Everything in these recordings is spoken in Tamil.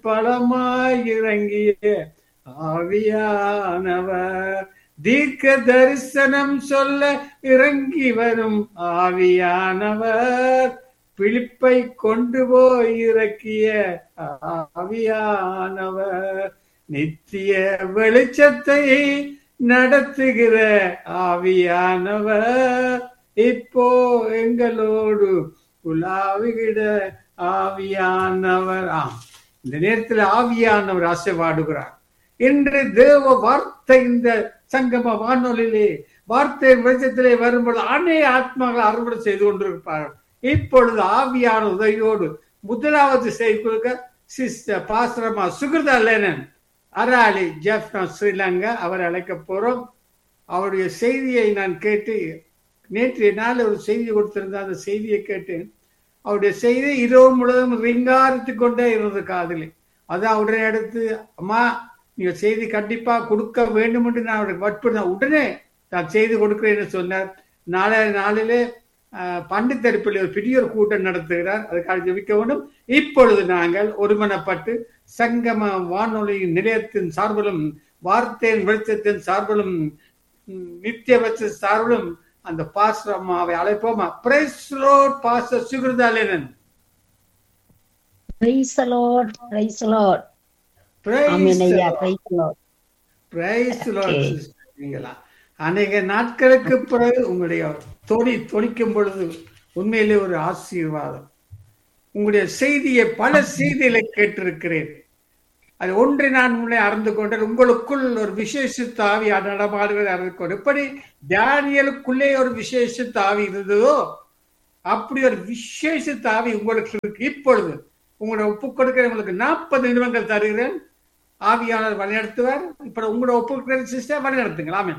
பலமாய் இறங்கிய ஆவியானவர் தீர்க்க தரிசனம் சொல்ல இறங்கி வரும் ஆவியானவர் பிலிப்பை கொண்டு போய் இறக்கிய ஆவியானவர் நித்திய வெளிச்சத்தை நடத்துகிற ஆவியானவர் இப்போ எங்களோடு உலாவுகிற ஆவியானவர் ஆம் இந்த நேரத்தில் ஆவியானவர் ஆசைப்பாடுகிறார் இன்று தேவ வார்த்தை இந்த சங்கம வானொலியிலே வார்த்தை வெளிச்சத்திலே வரும்பொழுது அநேக ஆத்மாக்கள் அறுவடை செய்து கொண்டிருப்பார்கள் இப்பொழுது ஆவியான உதவியோடு முதலாவது செய்தி கொடுக்க சிஸ்டர் பாஸ்ரமா சுகிருதா லேனன் அராலி ஜெஃப்னா ஸ்ரீலங்கா அவர் அழைக்க போறோம் அவருடைய செய்தியை நான் கேட்டு நேற்றைய நாள் ஒரு செய்தி கொடுத்திருந்த அந்த செய்தியை கேட்டேன் அவருடைய செய்தி இரவு முழுவதும் ரிங்காரித்து கொண்டே இருந்தது காதலி அதான் உடனே எடுத்து அம்மா நீங்க செய்தி கண்டிப்பா கொடுக்க வேண்டும் என்று நான் அவருக்கு வற்புறுத்தேன் உடனே நான் செய்தி கொடுக்கிறேன்னு சொன்னார் நாளைய நாளிலே பண்டித்தடுப்பில் ஒரு பெரிய ஒரு கூட்டம் நடத்துகிறார் அதுக்காக ஜெபிக்க வேண்டும் இப்பொழுது நாங்கள் ஒருமனப்பட்டு சங்கம வானொலி நிலையத்தின் சார்பிலும் வார்த்தையின் வெளிச்சத்தின் சார்பிலும் நித்திய பட்ச சார்பிலும் அந்த பாஸ்டர் அம்மாவை அழைப்போமா praise lord pastor Sukirtha Lenan Praise the Lord, praise the Lord. Amen, ஐயா, praise the Lord. Praise Okay. நீங்களா அநேக நாட்களுக்கு பிறகு உங்களுடைய தொனி தொனிக்கும் பொழுது உண்மையிலே ஒரு ஆசீர்வாதம் உங்களுடைய செய்தியை பல செய்திகளை கேட்டிருக்கிறேன் அது ஒன்றை நான் உங்களை அறிந்து கொண்டேன் உங்களுக்குள் ஒரு விசேஷித்த ஆவி நடமாடுவதை அறிந்து கொண்டு எப்படி தானியலுக்குள்ளே ஒரு விசேஷித்த ஆவி இருந்ததோ அப்படி ஒரு விசேஷித்த ஆவி உங்களுக்கு இருக்கு இப்பொழுது உங்களோட ஒப்பு கொடுக்கிற உங்களுக்கு நாற்பது நிமிடங்கள் தருகிறேன் ஆவியாளர் வழிநடத்துவார் இப்ப உங்களோட ஒப்பு கொடுக்கிற சிஸ்டர் வழிநடத்துங்களாமே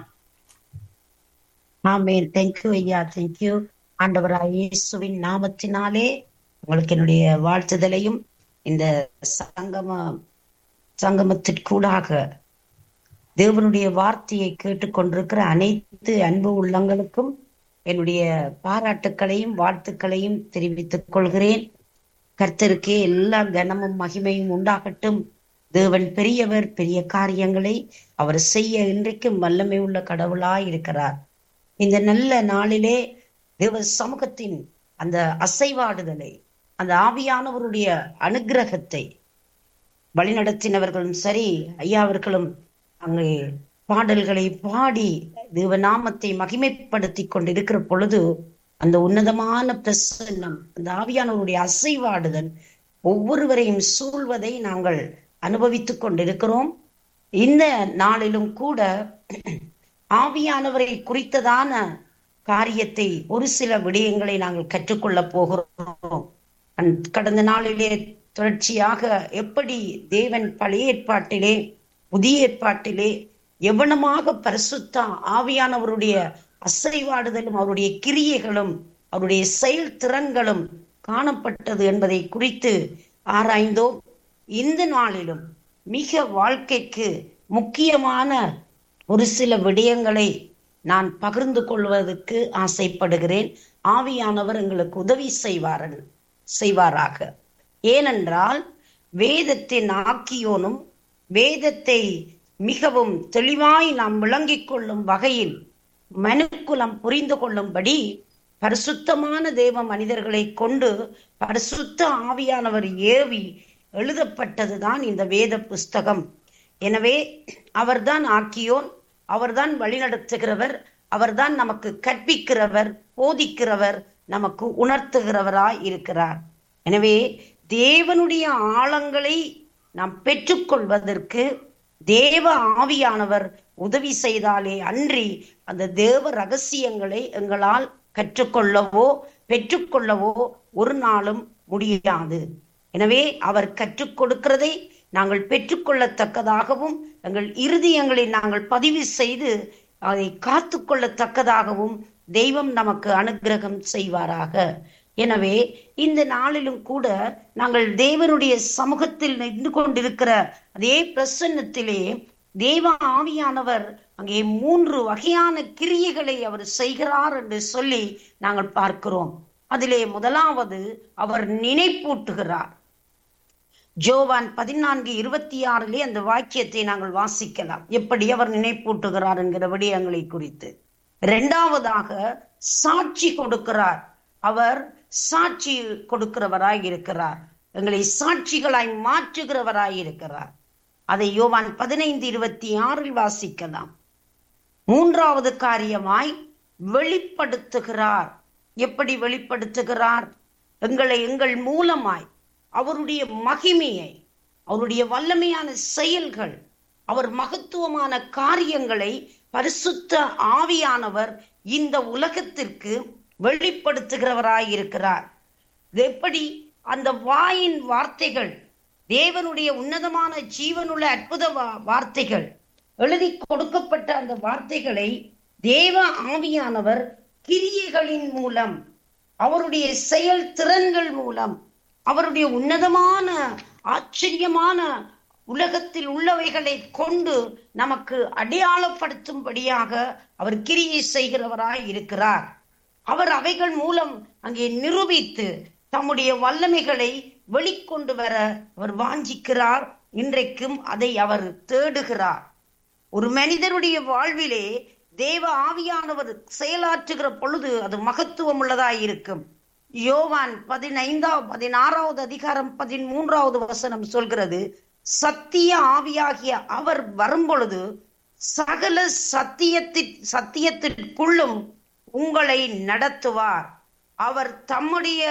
ஆமென் தேங்க்யூ ஐயா தேங்க்யூ ஆண்டவராய் இயேசுவின் நாமத்தினாலே உங்களுக்கு என்னுடைய வாழ்த்துதலையும் இந்த சங்கம சங்கமத்திற்கூடாக தேவனுடைய வார்த்தையை கேட்டுக்கொண்டிருக்கிற அனைத்து அன்பு உள்ளங்களுக்கும் என்னுடைய பாராட்டுக்களையும் வாழ்த்துக்களையும் தெரிவித்துக் கொள்கிறேன் கர்த்தருக்கே எல்லா கனமும் மகிமையும் உண்டாகட்டும் தேவன் பெரியவர் பெரிய காரியங்களை அவர் செய்ய இன்றைக்கும் வல்லமை உள்ள கடவுளாய் இருக்கிறார் இந்த நல்ல நாளிலே தேவ சமூகத்தின் அந்த அசைவாடுதலை அந்த ஆவியானவருடைய அனுக்கிரகத்தை வழிநடத்தினவர்களும் சரி ஐயா அவர்களும் அங்கே பாடல்களை பாடி தேவநாமத்தை மகிமைப்படுத்தி கொண்டிருக்கிற பொழுது அந்த உன்னதமான பிரசன்னம் அந்த ஆவியானவருடைய அசைவாடுதல் ஒவ்வொருவரையும் சூழ்வதை நாங்கள் அனுபவித்துக் கொண்டிருக்கிறோம் இந்த நாளிலும் கூட ஆவியானவரை குறித்ததான காரியத்தை ஒரு சில விடயங்களை நாங்கள் கற்றுக்கொள்ளப் போகிறோம் அன்- கடந்த நாளிலே தொடர்ச்சியாக எப்படி தேவன் பழைய ஏற்பாட்டிலே புதிய ஏற்பாட்டிலே எவனமாக பரிசுத்த ஆவியானவருடைய அசைவாடுதலும் அவருடைய கிரியைகளும் அவருடைய செயல் திறன்களும் காணப்பட்டது என்பதை குறித்து ஆராய்ந்தோம் இந்த நாளிலும் மிக வாழ்க்கைக்கு முக்கியமான ஒரு சில விடயங்களை நான் பகிர்ந்து கொள்வதற்கு ஆசைப்படுகிறேன் ஆவியானவர் எங்களுக்கு உதவி செய்வார்கள் செய்வாராக ஏனென்றால் வேதத்தின் ஆக்கியோனும் வேதத்தை மிகவும் தெளிவாய் நாம் விளங்கிக் கொள்ளும் வகையில் மனுக்குலம் புரிந்து கொள்ளும்படி பரிசுத்தமான தேவ மனிதர்களை கொண்டு பரிசுத்த ஆவியானவர் ஏவி எழுதப்பட்டதுதான் இந்த வேத புஸ்தகம் எனவே அவர்தான் ஆக்கியோன் அவர்தான் வழிநடத்துகிறவர் அவர்தான் நமக்கு கற்பிக்கிறவர் போதிக்கிறவர் நமக்கு உணர்த்துகிறவராய் இருக்கிறார் எனவே தேவனுடைய ஆழங்களை நாம் பெற்றுக்கொள்வதற்கு தேவ ஆவியானவர் உதவி செய்தாலே அன்றி அந்த தேவ ரகசியங்களை எங்களால் கற்றுக்கொள்ளவோ பெற்றுக்கொள்ளவோ ஒரு நாளும் முடியாது எனவே அவர் கற்றுக் கொடுக்கிறதை நாங்கள் பெற்றுக்கொள்ளத்தக்கதாகவும் எங்கள் இருதயங்களை நாங்கள் பதிவு செய்து அதை காத்து கொள்ளத்தக்கதாகவும் தெய்வம் நமக்கு அனுக்கிரகம் செய்வாராக எனவே இந்த நாளிலும் கூட நாங்கள் தேவனுடைய சமூகத்தில் நின்று கொண்டிருக்கிற அதே பிரசன்னத்திலே தேவ ஆவியானவர் அங்கே மூன்று வகையான கிரியைகளை அவர் செய்கிறார் என்று சொல்லி நாங்கள் பார்க்கிறோம் அதிலே முதலாவது அவர் நினைப்பூட்டுகிறார் ஜோவான் பதினான்கு இருபத்தி ஆறிலே அந்த வாக்கியத்தை நாங்கள் வாசிக்கலாம் எப்படி அவர் நினைப்பூட்டுகிறார் என்கிற விடயங்களை குறித்து இரண்டாவதாக சாட்சி கொடுக்கிறார் அவர் சாட்சி கொடுக்கிறவராய் இருக்கிறார் எங்களை சாட்சிகளாய் மாற்றுகிறவராய் இருக்கிறார் அதை யோவான் பதினைந்து இருபத்தி ஆறில் வாசிக்கலாம் மூன்றாவது காரியமாய் வெளிப்படுத்துகிறார் எப்படி வெளிப்படுத்துகிறார் எங்களை எங்கள் மூலமாய் அவருடைய மகிமையை அவருடைய வல்லமையான செயல்கள் அவர் மகத்துவமான காரியங்களை பரிசுத்த ஆவியானவர் இந்த உலகத்திற்கு வெளிப்படுத்துகிறவராய் இருக்கிறார் இது எப்படி அந்த வாயின் வார்த்தைகள் தேவனுடைய உன்னதமான ஜீவனுள்ள அற்புத வா- வார்த்தைகள் எழுதி கொடுக்கப்பட்ட அந்த வார்த்தைகளை தேவ ஆவியானவர் கிரியைகளின் மூலம் அவருடைய செயல் திறன்கள் மூலம் அவருடைய உன்னதமான ஆச்சரியமான உலகத்தில் உள்ளவைகளை கொண்டு நமக்கு அடையாளப்படுத்தும்படியாக அவர் கிரியை செய்கிறவராய் இருக்கிறார் அவர் அவைகள் மூலம் அங்கே நிரூபித்து தம்முடைய வல்லமைகளை வெளிக்கொண்டு வர அவர் வாஞ்சிக்கிறார் இன்றைக்கும் அதை அவர் தேடுகிறார் ஒரு மனிதருடைய வாழ்விலே தேவ ஆவியானவர் செயலாற்றுகிற பொழுது அது மகத்துவம் உள்ளதாய் இருக்கும் யோவான் பதினைந்தாவது பதினாறாவது அதிகாரம் பதிமூன்றாவது வசனம் சொல்கிறது சத்திய ஆவியாகிய அவர் வரும்பொழுது சகல சத்தியத்திற் சத்தியத்திற்குள்ளும் உங்களை நடத்துவார் அவர் தம்முடைய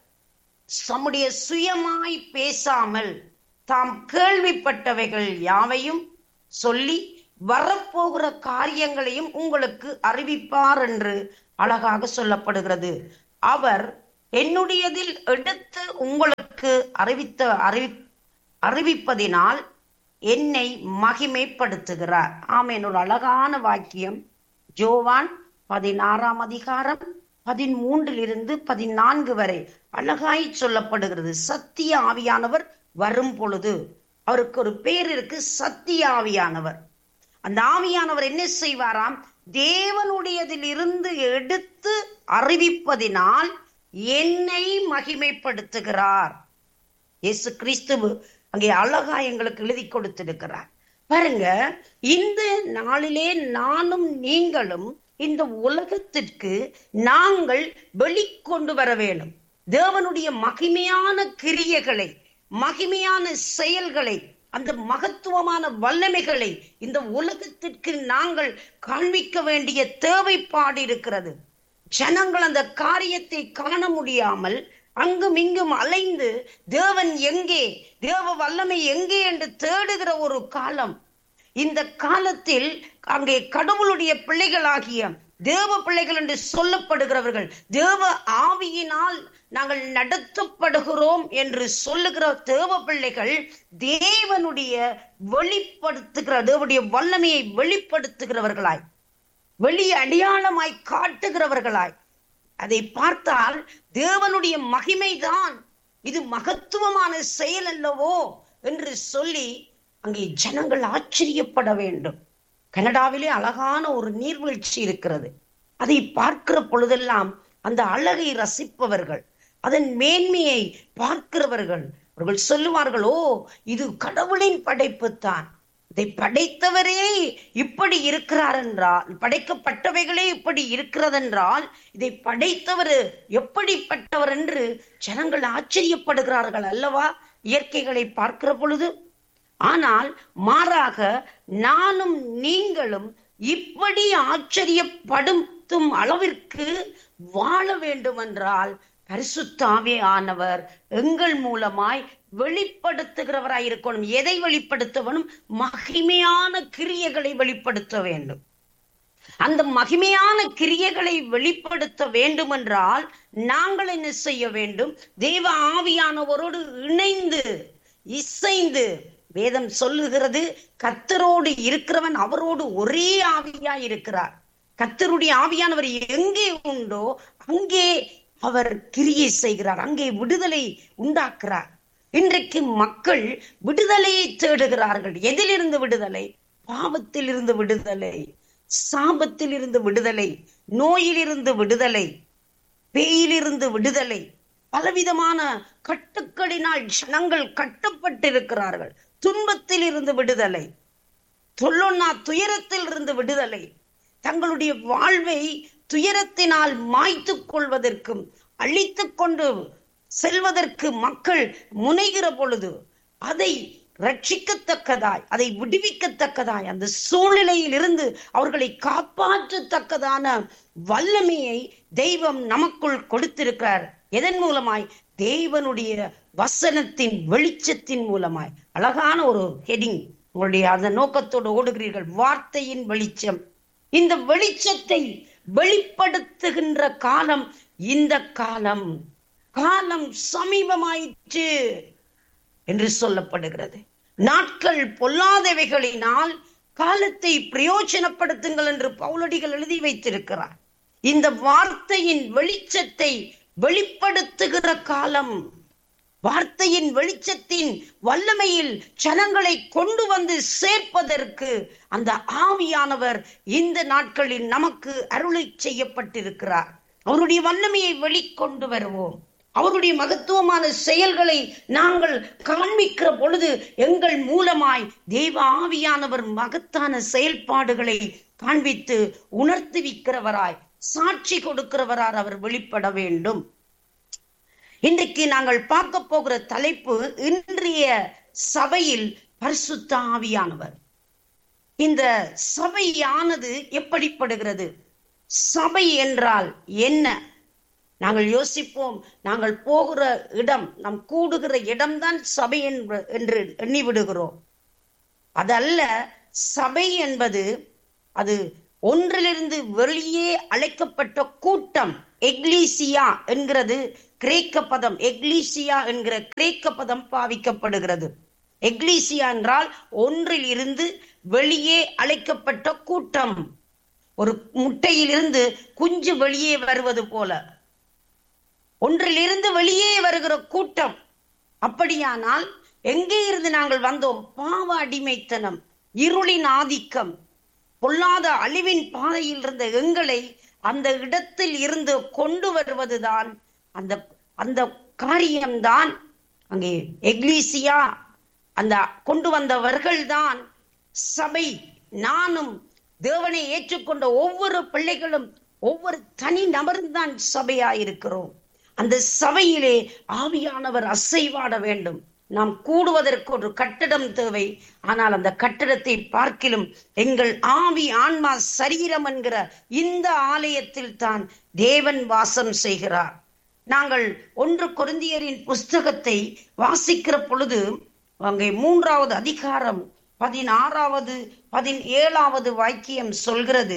தம்முடைய சுயமாய் பேசாமல் தாம் கேள்விப்பட்டவைகள் யாவையும் சொல்லி வரப்போகிற காரியங்களையும் உங்களுக்கு அறிவிப்பார் என்று அழகாக சொல்லப்படுகிறது அவர் என்னுடையதில் எடுத்து உங்களுக்கு அறிவித்த அறிவி அறிவிப்பதினால் என்னை மகிமைப்படுத்துகிறார் ஆமென் ஒரு அழகான வாக்கியம் ஜோவான் பதினாறாம் அதிகாரம் பதிமூன்றிலிருந்து பதினான்கு வரை அழகாய் சொல்லப்படுகிறது சத்திய ஆவியானவர் வரும் பொழுது அவருக்கு ஒரு பேர் இருக்கு சத்திய ஆவியானவர் அந்த ஆவியானவர் என்ன செய்வாராம் தேவனுடையதில் இருந்து எடுத்து அறிவிப்பதினால் என்னை மகிமைப்படுத்துகிறார் இயேசு கிறிஸ்துவு அங்கே அழகா எங்களுக்கு எழுதி கொடுத்திருக்கிறார் பாருங்க இந்த நாளிலே நானும் நீங்களும் இந்த உலகத்திற்கு நாங்கள் வெளிக்கொண்டு வர வேண்டும் தேவனுடைய மகிமையான கிரியைகளை மகிமையான செயல்களை அந்த மகத்துவமான வல்லமைகளை இந்த உலகத்திற்கு நாங்கள் காண்பிக்க வேண்டிய தேவைப்பாடு இருக்கிறது ஜனங்கள் அந்த காரியத்தை காண முடியாமல் அங்கும் இங்கும் அலைந்து தேவன் எங்கே தேவ வல்லமை எங்கே என்று தேடுகிற ஒரு காலம் இந்த காலத்தில் அங்கே கடவுளுடைய பிள்ளைகளாகிய தேவ பிள்ளைகள் என்று சொல்லப்படுகிறவர்கள் தேவ ஆவியினால் நாங்கள் நடத்தப்படுகிறோம் என்று சொல்லுகிற தேவ பிள்ளைகள் தேவனுடைய வெளிப்படுத்துகிற தேவனுடைய வல்லமையை வெளிப்படுத்துகிறவர்களாய் வெளி அடையாளமாய் காட்டுகிறவர்களாய் அதை பார்த்தால் தேவனுடைய மகிமைதான் இது மகத்துவமான செயல் அல்லவோ என்று சொல்லி அங்கே ஜனங்கள் ஆச்சரியப்பட வேண்டும் கனடாவிலே அழகான ஒரு நீர்வீழ்ச்சி இருக்கிறது அதை பார்க்கிற பொழுதெல்லாம் அந்த அழகை ரசிப்பவர்கள் அதன் மேன்மையை பார்க்கிறவர்கள் அவர்கள் சொல்லுவார்கள் ஓ இது கடவுளின் படைப்புத்தான் இதை படைத்தவரே இப்படி இருக்கிறார் என்றால் படைக்கப்பட்டவைகளே இப்படி இருக்கிறதென்றால் இதை படைத்தவர் எப்படிப்பட்டவர் என்று ஜனங்கள் ஆச்சரியப்படுகிறார்கள் அல்லவா இயற்கைகளை பார்க்கிற பொழுது ஆனால் மாறாக நானும் நீங்களும் இப்படி ஆச்சரியப்படுத்தும் அளவிற்கு வாழ வேண்டும் என்றால் பரிசுத்தாவே ஆனவர் எங்கள் மூலமாய் வெளிப்படுத்துகிறவராய் இருக்கணும் எதை வெளிப்படுத்தவனும் மகிமையான கிரியைகளை வெளிப்படுத்த வேண்டும் அந்த மகிமையான கிரியைகளை வெளிப்படுத்த வேண்டும் என்றால் நாங்கள் என்ன செய்ய வேண்டும் தேவ ஆவியானவரோடு இணைந்து இசைந்து வேதம் சொல்லுகிறது கத்தரோடு இருக்கிறவன் அவரோடு ஒரே ஆவியா இருக்கிறார் கத்தருடைய ஆவியானவர் எங்கே உண்டோ அங்கே அவர் கிரியை செய்கிறார் அங்கே விடுதலை உண்டாக்குறார் இன்றைக்கு மக்கள் விடுதலையை தேடுகிறார்கள் எதிலிருந்து விடுதலை பாவத்தில் இருந்து விடுதலை சாபத்தில் இருந்து விடுதலை நோயிலிருந்து விடுதலை பேயிலிருந்து விடுதலை பலவிதமான கட்டுக்களினால் ஜனங்கள் கட்டப்பட்டிருக்கிறார்கள் துன்பத்தில் இருந்து விடுதலை சொல்லொன்னா துயரத்தில் இருந்து விடுதலை தங்களுடைய வாழ்வை துயரத்தினால் மாய்த்துக் கொள்வதற்கும் அழித்துக் கொண்டு செல்வதற்கு மக்கள் முனைகிற பொழுது அதை ரட்சிக்கத்தக்கதாய் அதை விடுவிக்கத்தக்கதாய் அந்த சூழ்நிலையில் இருந்து அவர்களை காப்பாற்றத்தக்கதான வல்லமையை தெய்வம் நமக்குள் கொடுத்திருக்கிறார் எதன் மூலமாய் தேவனுடைய வசனத்தின் வெளிச்சத்தின் மூலமாய் அழகான ஒரு ஹெடிங் உங்களுடைய அந்த நோக்கத்தோடு ஓடுகிறீர்கள் வார்த்தையின் வெளிச்சம் இந்த வெளிச்சத்தை வெளிப்படுத்துகின்ற காலம் இந்த காலம் காலம் சமீபமாயிற்று என்று சொல்லப்படுகிறது நாட்கள் பொல்லாதவைகளினால் காலத்தை பிரயோஜனப்படுத்துங்கள் என்று பவுலடிகள் எழுதி வைத்திருக்கிறார் இந்த வார்த்தையின் வெளிச்சத்தை வெளிப்படுத்துகிற காலம் வார்த்தையின் வெளிச்சத்தின் வல்லமையில் ஜனங்களை கொண்டு வந்து சேர்ப்பதற்கு அந்த ஆவியானவர் இந்த நாட்களில் நமக்கு அருளை செய்யப்பட்டிருக்கிறார் அவருடைய வல்லமையை வெளிக்கொண்டு வருவோம் அவருடைய மகத்துவமான செயல்களை நாங்கள் காண்பிக்கிற பொழுது எங்கள் மூலமாய் தெய்வ ஆவியானவர் மகத்தான செயல்பாடுகளை காண்பித்து உணர்த்துவிக்கிறவராய் சாட்சி கொடுக்கிறவரார் அவர் வெளிப்பட வேண்டும் இன்றைக்கு நாங்கள் பார்க்க போகிற தலைப்பு இன்றைய சபையில் பரிசுத்த ஆவியானவர் இந்த சபையானது எப்படிப்படுகிறது சபை என்றால் என்ன நாங்கள் யோசிப்போம் நாங்கள் போகிற இடம் நாம் கூடுகிற இடம்தான் சபை என்று எண்ணி விடுகிறோம் அதல்ல சபை என்பது அது ஒன்றிலிருந்து வெளியே அழைக்கப்பட்ட கூட்டம் எக்லீசியா என்கிறது கிரேக்க பதம் எக்லீசியா என்கிற கிரேக்க பதம் பாவிக்கப்படுகிறது எக்லீசியா என்றால் ஒன்றில் இருந்து வெளியே அழைக்கப்பட்ட கூட்டம் ஒரு முட்டையிலிருந்து குஞ்சு வெளியே வருவது போல ஒன்றிலிருந்து வெளியே வருகிற கூட்டம் அப்படியானால் எங்கே இருந்து நாங்கள் வந்தோம் பாவ அடிமைத்தனம் இருளின் ஆதிக்கம் பொல்லாத அழிவின் பாதையில் இருந்த எங்களை அந்த இடத்தில் இருந்து கொண்டு வருவதுதான் அந்த அந்த காரியம்தான் அங்கே எக்லீசியா அந்த கொண்டு வந்தவர்கள் தான் சபை நானும் தேவனை ஏற்றுக்கொண்ட ஒவ்வொரு பிள்ளைகளும் ஒவ்வொரு தனி நபரும் தான் சபையாயிருக்கிறோம் அந்த சபையிலே ஆவியானவர் அசைவாட வேண்டும் நாம் கூடுவதற்கு ஒரு கட்டடம் தேவை ஆனால் அந்த கட்டடத்தை பார்க்கிலும் எங்கள் ஆவி ஆன்மா சரீரம் என்கிற இந்த ஆலயத்தில் தான் தேவன் வாசம் செய்கிறார் நாங்கள் ஒன்று கொருந்தியரின் புஸ்தகத்தை வாசிக்கிற பொழுது அங்கே மூன்றாவது அதிகாரம் பதினாறாவது பதினேழாவது வாக்கியம் சொல்கிறது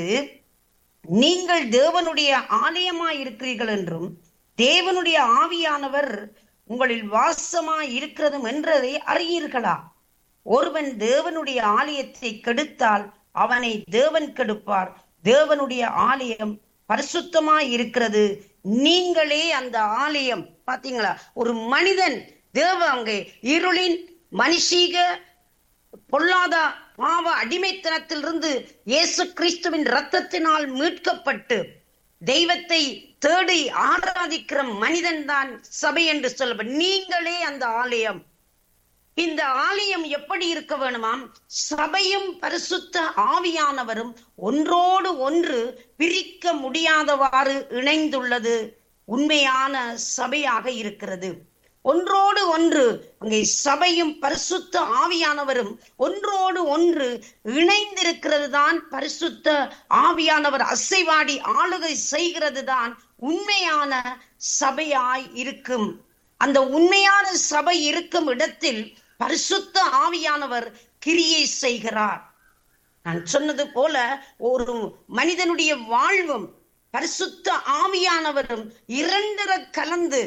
நீங்கள் தேவனுடைய ஆலயமாய் இருக்கிறீர்கள் என்றும் தேவனுடைய ஆவியானவர் உங்களில் வாசமாய் இருக்கிறதும் என்றதை அறியீர்களா ஒருவன் தேவனுடைய ஆலயத்தை கெடுத்தால் அவனை தேவன் கெடுப்பார் தேவனுடைய ஆலயம் பரிசுத்தமாய் இருக்கிறது நீங்களே அந்த ஆலயம் பாத்தீங்களா ஒரு மனிதன் தேவ அங்கே இருளின் மனுஷீக பொல்லாத பாவ அடிமைத்தனத்திலிருந்து இயேசு கிறிஸ்துவின் ரத்தத்தினால் மீட்கப்பட்டு தெய்வத்தை தேடி ஆராதிக்கிற மனிதன் தான் சபை என்று சொல்லப்படும் நீங்களே அந்த ஆலயம் இந்த ஆலயம் எப்படி இருக்க வேணுமாம் சபையும் பரிசுத்த ஆவியானவரும் ஒன்றோடு ஒன்று பிரிக்க முடியாதவாறு இணைந்துள்ளது உண்மையான சபையாக இருக்கிறது ஒன்றோடு ஒன்று அங்கே சபையும் பரிசுத்த ஆவியானவரும் ஒன்றோடு ஒன்று இணைந்திருக்கிறது தான் பரிசுத்த ஆவியானவர் அசைவாடி ஆளுகை செய்கிறது தான் உண்மையான சபையாய் இருக்கும் அந்த உண்மையான சபை இருக்கும் இடத்தில் பரிசுத்த ஆவியானவர் கிரியை செய்கிறார் நான் சொன்னது போல ஒரு மனிதனுடைய வாழ்வும் பரிசுத்த ஆவியானவரும் இரண்டர கலந்து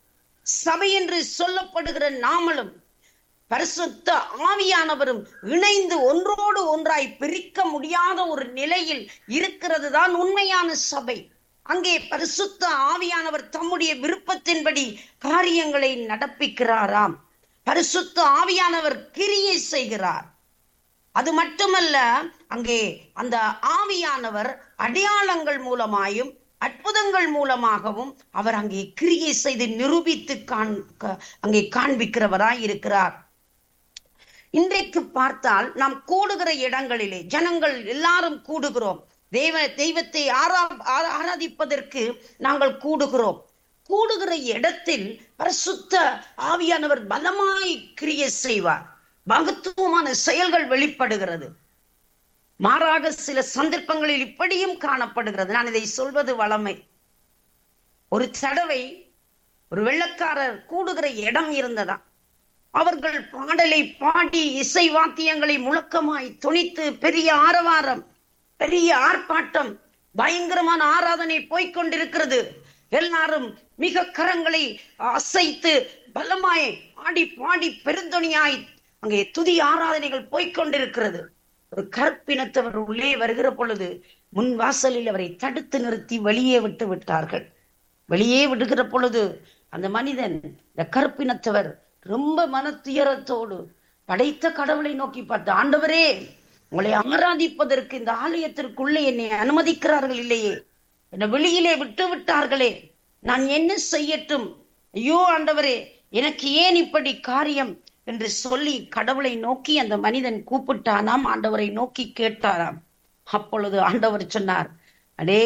சபை என்று சொல்லப்படுகிற நாமளும் பரிசுத்த ஆவியானவரும் இணைந்து ஒன்றோடு ஒன்றாய் பிரிக்க முடியாத ஒரு நிலையில் இருக்கிறது தான் உண்மையான சபை அங்கே பரிசுத்த ஆவியானவர் தம்முடைய விருப்பத்தின்படி காரியங்களை நடப்பிக்கிறாராம் பரிசுத்த ஆவியானவர் கிரியை செய்கிறார் அது மட்டுமல்ல அங்கே அந்த ஆவியானவர் அடையாளங்கள் மூலமாயும் அற்புதங்கள் மூலமாகவும் அவர் அங்கே கிரியை செய்து நிரூபித்து காண் க- அங்கே காண்பிக்கிறவராய் இருக்கிறார் இன்றைக்கு பார்த்தால் நாம் கூடுகிற இடங்களிலே ஜனங்கள் எல்லாரும் கூடுகிறோம் தெய்வ தெய்வத்தை ஆரா ஆரா- ஆராதிப்பதற்கு நாங்கள் கூடுகிறோம் கூடுகிற இடத்தில் பரிசுத்த ஆவியானவர் பலமாய் கிரியை செய்வார் மகத்துவமான செயல்கள் வெளிப்படுகிறது மாறாக சில சந்தர்ப்பங்களில் இப்படியும் காணப்படுகிறது நான் இதை சொல்வது வளமை ஒரு தடவை ஒரு வெள்ளக்காரர் கூடுகிற இடம் இருந்ததா அவர்கள் பாடலை பாடி இசை வாத்தியங்களை முழக்கமாய் துணித்து பெரிய ஆரவாரம் பெரிய ஆர்ப்பாட்டம் பயங்கரமான ஆராதனை போய்க் கொண்டிருக்கிறது எல்லாரும் மிக கரங்களை அசைத்து பலமாய் ஆடி பாடி பெருந்தொனியாய் அங்கே துதி ஆராதனைகள் போய்க் கொண்டிருக்கிறது ஒரு கற்பினத்தவர் உள்ளே வருகிற பொழுது முன் வாசலில் அவரை தடுத்து நிறுத்தி வெளியே விட்டு விட்டார்கள் வெளியே விடுகிற பொழுது அந்த மனிதன் இந்த கருப்பினத்தவர் ரொம்ப மன துயரத்தோடு படைத்த கடவுளை நோக்கி பார்த்து ஆண்டவரே உங்களை ஆராதிப்பதற்கு இந்த ஆலயத்திற்குள்ளே என்னை அனுமதிக்கிறார்கள் இல்லையே என்னை வெளியிலே விட்டு விட்டார்களே நான் என்ன செய்யட்டும் ஐயோ ஆண்டவரே எனக்கு ஏன் இப்படி காரியம் என்று சொல்லி கடவுளை நோக்கி அந்த மனிதன் கூப்பிட்டானாம் ஆண்டவரை நோக்கி கேட்டாராம் அப்பொழுது ஆண்டவர் சொன்னார் அடே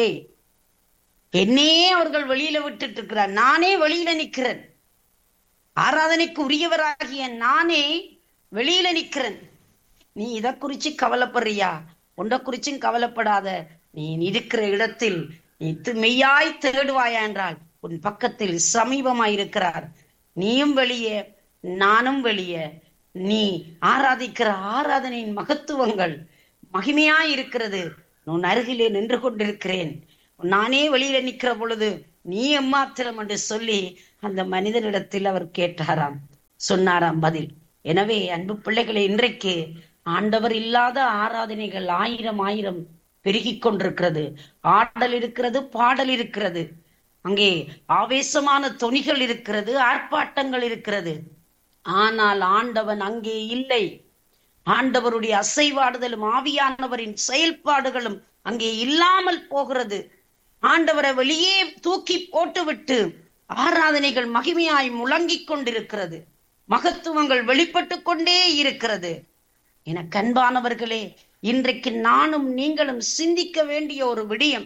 என்னையே அவர்கள் வெளியில விட்டுட்டு இருக்கிறார் நானே வெளியில நிக்கிறேன் ஆராதனைக்கு உரியவராகிய நானே வெளியில நிக்கிறேன் நீ இத குறிச்சு கவலைப்படுறியா உண்ட குறிச்சும் கவலைப்படாத நீ இருக்கிற இடத்தில் நீ து- மெய்யாய் தேடுவாயா என்றால் உன் பக்கத்தில் சமீபமாய் இருக்கிறார் நீயும் வெளியே நானும் வெளியே நீ ஆராதிக்கிற ஆராதனையின் மகத்துவங்கள் மகிமையாய் இருக்கிறது உன் அருகிலே நின்று கொண்டிருக்கிறேன் நானே வெளியில நிக்கிற பொழுது நீ எம்மாத்திரம் என்று சொல்லி அந்த மனிதனிடத்தில் அவர் கேட்டாராம் சொன்னாராம் பதில் எனவே அன்பு பிள்ளைகளை இன்றைக்கு ஆண்டவர் இல்லாத ஆராதனைகள் ஆயிரம் ஆயிரம் பெருகிக் கொண்டிருக்கிறது ஆடல் இருக்கிறது பாடல் இருக்கிறது அங்கே ஆவேசமான தொனிகள் இருக்கிறது ஆர்ப்பாட்டங்கள் இருக்கிறது ஆனால் ஆண்டவன் அங்கே இல்லை ஆண்டவருடைய அசைவாடுதலும் ஆவியானவரின் செயல்பாடுகளும் அங்கே இல்லாமல் போகிறது ஆண்டவரை வெளியே தூக்கி போட்டுவிட்டு ஆராதனைகள் மகிமையாய் முழங்கிக் கொண்டிருக்கிறது மகத்துவங்கள் வெளிப்பட்டு கொண்டே இருக்கிறது என கண்பானவர்களே இன்றைக்கு நானும் நீங்களும் சிந்திக்க வேண்டிய ஒரு விடயம்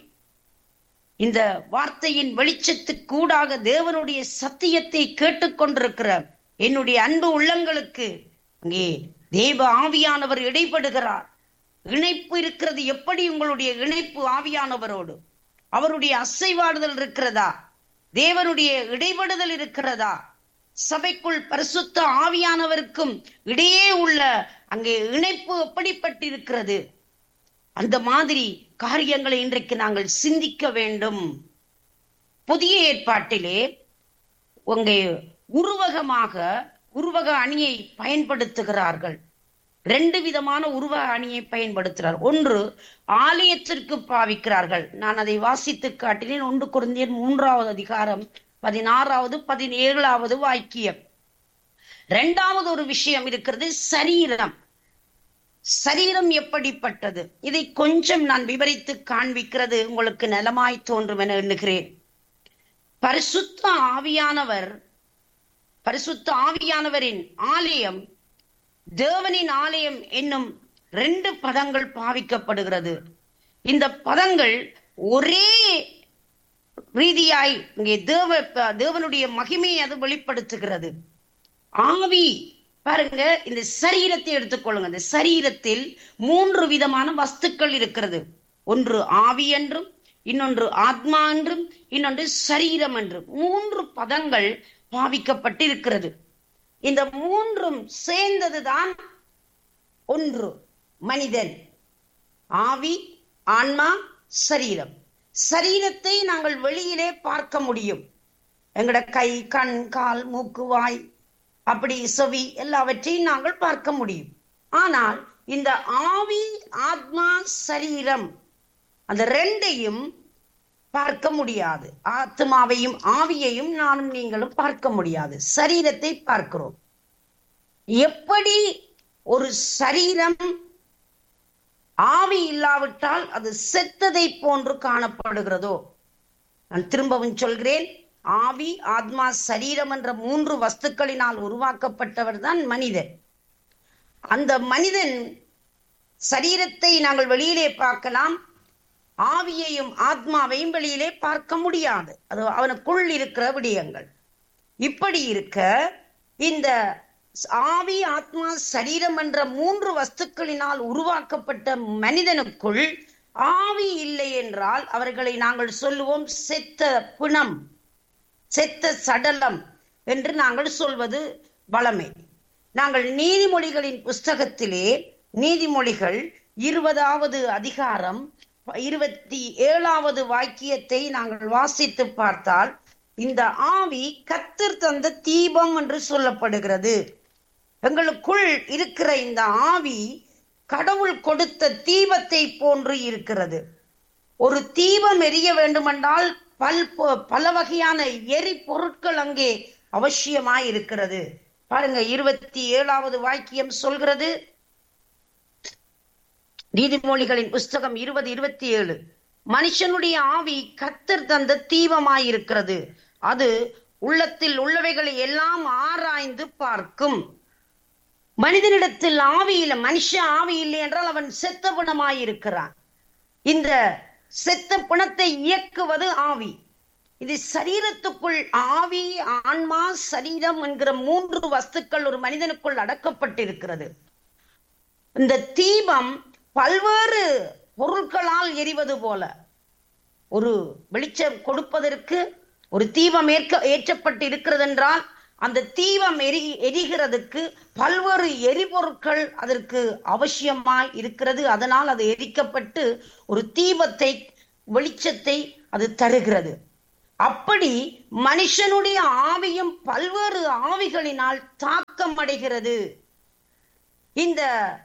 இந்த வார்த்தையின் வெளிச்சத்துக்கூடாக தேவனுடைய சத்தியத்தை கேட்டுக்கொண்டிருக்கிற என்னுடைய அன்பு உள்ளங்களுக்கு அங்கே தேவ ஆவியானவர் இடைப்படுகிறார் இணைப்பு இருக்கிறது எப்படி உங்களுடைய இணைப்பு ஆவியானவரோடு அவருடைய அசைவாடுதல் இருக்கிறதா தேவனுடைய இடைபடுதல் இருக்கிறதா சபைக்குள் பரிசுத்த ஆவியானவருக்கும் இடையே உள்ள அங்கே இணைப்பு எப்படிப்பட்டிருக்கிறது அந்த மாதிரி காரியங்களை இன்றைக்கு நாங்கள் சிந்திக்க வேண்டும் புதிய ஏற்பாட்டிலே உங்க உருவகமாக உருவக அணியை பயன்படுத்துகிறார்கள் ரெண்டு விதமான உருவக அணியை பயன்படுத்துகிறார் ஒன்று ஆலயத்திற்கு பாவிக்கிறார்கள் நான் அதை வாசித்து காட்டினேன் ஒன்று குருந்தியன் மூன்றாவது அதிகாரம் பதினாறாவது பதினேழாவது வாக்கியம் இரண்டாவது ஒரு விஷயம் இருக்கிறது சரீரம் சரீரம் எப்படிப்பட்டது இதை கொஞ்சம் நான் விவரித்து காண்பிக்கிறது உங்களுக்கு நலமாய் தோன்றும் என எண்ணுகிறேன் பரிசுத்த ஆவியானவர் பரிசுத்த ஆவியானவரின் ஆலயம் தேவனின் ஆலயம் என்னும் ரெண்டு பதங்கள் பாவிக்கப்படுகிறது இந்த பதங்கள் ஒரே ரீதியாய் இங்கே தேவ தேவனுடைய மகிமையை அது வெளிப்படுத்துகிறது ஆவி பாருங்க இந்த சரீரத்தை எடுத்துக்கொள்ளுங்க இந்த சரீரத்தில் மூன்று விதமான வஸ்துக்கள் இருக்கிறது ஒன்று ஆவி என்றும் இன்னொன்று ஆத்மா என்றும் இன்னொன்று சரீரம் என்றும் மூன்று பதங்கள் பாவிக்கப்பட்டு இருக்கிறது இந்த மூன்றும் சேர்ந்ததுதான் ஒன்று மனிதன் ஆவி ஆன்மா சரீரம் சரீரத்தை நாங்கள் வெளியிலே பார்க்க முடியும் எங்கட கை கண் கால் மூக்கு வாய் அப்படி செவி எல்லாவற்றையும் நாங்கள் பார்க்க முடியும் ஆனால் இந்த ஆவி ஆத்மா சரீரம் அந்த ரெண்டையும் பார்க்க முடியாது ஆத்மாவையும் ஆவியையும் நானும் நீங்களும் பார்க்க முடியாது சரீரத்தை பார்க்கிறோம் எப்படி ஒரு சரீரம் ஆவி இல்லாவிட்டால் அது செத்ததை போன்று காணப்படுகிறதோ நான் திரும்பவும் சொல்கிறேன் ஆவி ஆத்மா சரீரம் என்ற மூன்று வஸ்துக்களினால் உருவாக்கப்பட்டவர் தான் மனிதன் அந்த மனிதன் சரீரத்தை நாங்கள் வெளியிலே பார்க்கலாம் ஆவியையும் ஆத்மாவையும் வெளியிலே பார்க்க முடியாது அது அவனுக்குள் இருக்கிற விடயங்கள் இப்படி இருக்க இந்த ஆவி ஆத்மா சரீரம் என்ற மூன்று வஸ்துக்களினால் உருவாக்கப்பட்ட மனிதனுக்குள் ஆவி இல்லை என்றால் அவர்களை நாங்கள் சொல்லுவோம் செத்த பிணம் செத்த சடலம் என்று நாங்கள் சொல்வது வளமை நாங்கள் நீதிமொழிகளின் புஸ்தகத்திலே நீதிமொழிகள் இருபதாவது அதிகாரம் இருபத்தி ஏழாவது வாக்கியத்தை நாங்கள் வாசித்து பார்த்தால் இந்த ஆவி கத்தர் தந்த தீபம் என்று சொல்லப்படுகிறது எங்களுக்குள் இருக்கிற இந்த ஆவி கடவுள் கொடுத்த தீபத்தை போன்று இருக்கிறது ஒரு தீபம் எரிய வேண்டுமென்றால் பல் பல வகையான எரி பொருட்கள் அங்கே அவசியமாய் இருக்கிறது பாருங்க இருபத்தி ஏழாவது வாக்கியம் சொல்கிறது நீதிமொழிகளின் புஸ்தகம் இருபது இருபத்தி ஏழு மனுஷனுடைய ஆவி கத்தர் தந்த தீபமாயிருக்கிறது அது உள்ளத்தில் உள்ளவைகளை எல்லாம் ஆராய்ந்து பார்க்கும் மனிதனிடத்தில் ஆவி இல்லை மனுஷ ஆவி இல்லை என்றால் அவன் செத்த பிணமாயிருக்கிறான் இந்த செத்த பிணத்தை இயக்குவது ஆவி இது சரீரத்துக்குள் ஆவி ஆன்மா சரீரம் என்கிற மூன்று வஸ்துக்கள் ஒரு மனிதனுக்குள் அடக்கப்பட்டிருக்கிறது இந்த தீபம் பல்வேறு பொருட்களால் எரிவது போல ஒரு வெளிச்சம் கொடுப்பதற்கு ஒரு தீபம் ஏற்க ஏற்றப்பட்டு இருக்கிறது என்றால் அந்த தீபம் எரி எரிகிறதுக்கு பல்வேறு எரிபொருட்கள் அதற்கு அவசியமாய் இருக்கிறது அதனால் அது எரிக்கப்பட்டு ஒரு தீபத்தை வெளிச்சத்தை அது தருகிறது அப்படி மனுஷனுடைய ஆவியும் பல்வேறு ஆவிகளினால் தாக்கம் அடைகிறது இந்த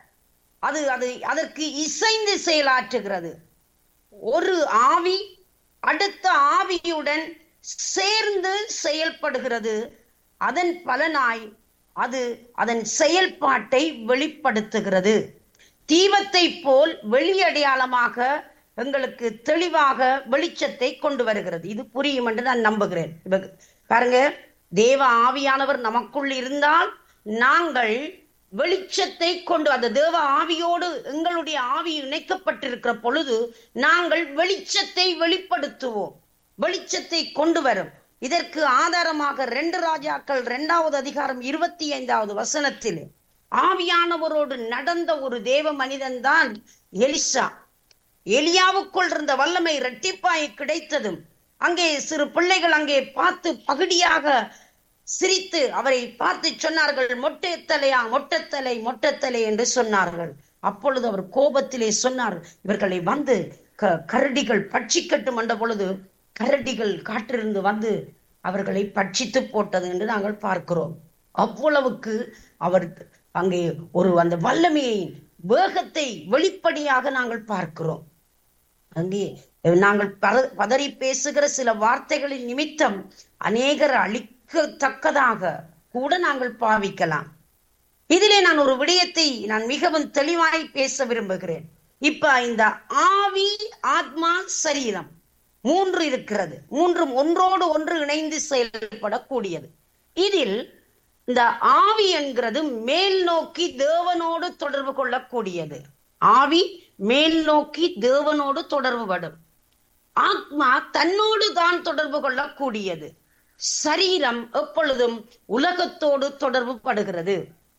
அது அது அதற்கு இசைந்து செயலாற்றுகிறது ஒரு ஆவி அடுத்த ஆவியுடன் சேர்ந்து செயல்படுகிறது அதன் பலனாய் அது அதன் செயல்பாட்டை வெளிப்படுத்துகிறது தீபத்தை போல் வெளியடையாளமாக எங்களுக்கு தெளிவாக வெளிச்சத்தை கொண்டு வருகிறது இது புரியும் என்று நான் நம்புகிறேன் பாருங்க தேவ ஆவியானவர் நமக்குள் இருந்தால் நாங்கள் வெளிச்சத்தை கொண்டு அந்த தேவ ஆவியோடு எங்களுடைய ஆவி இணைக்கப்பட்டிருக்கிற பொழுது நாங்கள் வெளிச்சத்தை வெளிப்படுத்துவோம் வெளிச்சத்தை கொண்டு வரும் இதற்கு ஆதாரமாக ரெண்டு ராஜாக்கள் இரண்டாவது அதிகாரம் இருபத்தி ஐந்தாவது வசனத்தில் ஆவியானவரோடு நடந்த ஒரு தேவ மனிதன் தான் எலிசா எலியாவுக்குள் இருந்த வல்லமை இரட்டிப்பாய் கிடைத்ததும் அங்கே சிறு பிள்ளைகள் அங்கே பார்த்து பகுடியாக சிரித்து அவரை பார்த்து சொன்னார்கள் மொட்டைத்தலையா மொட்டத்தலை மொட்டத்தலை என்று சொன்னார்கள் அப்பொழுது அவர் கோபத்திலே சொன்னார் இவர்களை வந்து க கரடிகள் பட்சிக்கட்டும் என்ற பொழுது கரடிகள் காற்றிலிருந்து வந்து அவர்களை பட்சித்து போட்டது என்று நாங்கள் பார்க்கிறோம் அவ்வளவுக்கு அவர் அங்கே ஒரு அந்த வல்லமையை வேகத்தை வெளிப்படையாக நாங்கள் பார்க்கிறோம் அங்கே நாங்கள் பதறி பேசுகிற சில வார்த்தைகளின் நிமித்தம் அநேகர் அழிக்கத்தக்கதாக கூட நாங்கள் பாவிக்கலாம் இதிலே நான் ஒரு விடயத்தை நான் மிகவும் தெளிவாய் பேச விரும்புகிறேன் இப்ப இந்த ஆவி ஆத்மா சரீரம் மூன்று இருக்கிறது மூன்றும் ஒன்றோடு ஒன்று இணைந்து செயல்படக்கூடியது இதில் இந்த ஆவி என்கிறது மேல் நோக்கி தேவனோடு தொடர்பு கொள்ளக்கூடியது ஆவி மேல் நோக்கி தேவனோடு தொடர்பு படும் ஆத்மா தன்னோடு தான் தொடர்பு கொள்ளக்கூடியது சரீரம் எப்பொழுதும் உலகத்தோடு தொடர்பு படுகிறது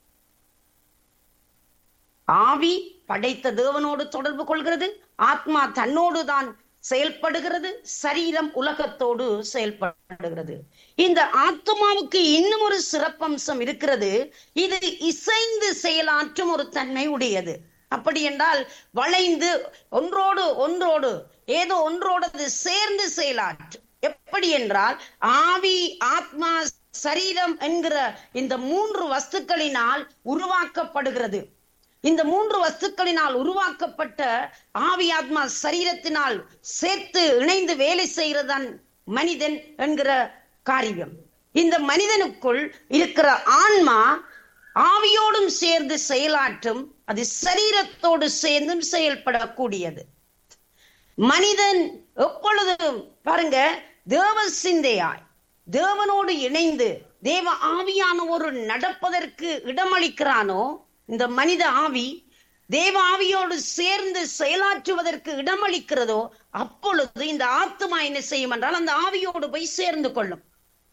ஆவி படைத்த தேவனோடு தொடர்பு கொள்கிறது ஆத்மா தன்னோடு தான் செயல்படுகிறது சரீரம் உலகத்தோடு செயல்படுகிறது இந்த ஆத்மாவுக்கு இன்னும் ஒரு சிறப்பம்சம் இருக்கிறது இது இசைந்து செயலாற்றும் ஒரு தன்மை உடையது அப்படி என்றால் வளைந்து ஒன்றோடு ஒன்றோடு ஏதோ ஒன்றோடு அது சேர்ந்து செயலாற்றும் எப்படி என்றால் ஆவி ஆத்மா சரீரம் என்கிற இந்த மூன்று வஸ்துக்களினால் உருவாக்கப்படுகிறது இந்த மூன்று வஸ்துக்களினால் உருவாக்கப்பட்ட ஆவி ஆத்மா சரீரத்தினால் சேர்த்து இணைந்து வேலை செய்கிறதான் மனிதன் என்கிற காரியம் இந்த மனிதனுக்குள் இருக்கிற ஆன்மா ஆவியோடும் சேர்ந்து செயலாற்றும் அது சரீரத்தோடு சேர்ந்தும் செயல்படக்கூடியது மனிதன் எப்பொழுதும் பாருங்க தேவ சிந்தையாய் தேவனோடு இணைந்து தேவ ஆவியான ஒரு நடப்பதற்கு இடமளிக்கிறானோ இந்த மனித ஆவி தேவ ஆவியோடு சேர்ந்து செயலாற்றுவதற்கு இடமளிக்கிறதோ அப்பொழுது இந்த ஆத்மா என்ன செய்யும் என்றால் அந்த ஆவியோடு போய் சேர்ந்து கொள்ளும்